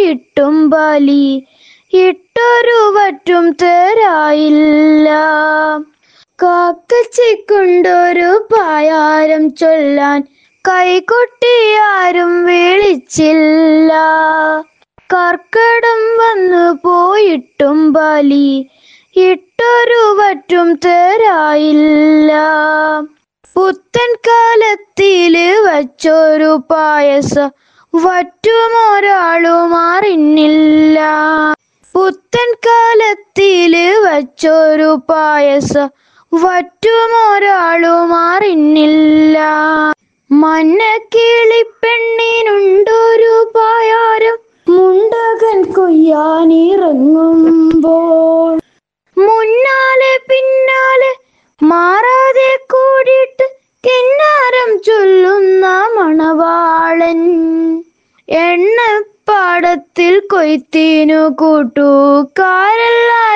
പോയിട്ടും ബലി ഇട്ടൊരു വറ്റും തരായില്ല കാക്കച്ചിക്കൊണ്ടൊരു പായാരം ചൊല്ലാൻ കൈകൊട്ടിയാരും വിളിച്ചില്ല കർക്കടം വന്നു പോയിട്ടും ബലി ഇട്ടൊരു വറ്റും തരായില്ല പുത്തൻ കാലത്തില് വച്ചൊരു പായസ വറ്റുമൊരാളും അറിഞ്ഞില്ല പുത്തൻ കാലത്തില് വച്ചൊരു പായസ വറ്റുമൊരാളും അറിഞ്ഞില്ല മന്ന കിളിപ്പെണ്ണിനുണ്ടൊരു പായാരം മുണ്ടകൻ കൊയ്യാനിറങ്ങുമ്പോൾ മുന്നാലെ പിന്നാലെ മാറാതെ കൂടിയിട്ട് കിന്നാരം ചൊല്ലുന്ന മണവാളൻ എണ്ണപ്പാടത്തിൽ കൊയ്ത്തിനു കൂട്ടുകാരെല്ലാം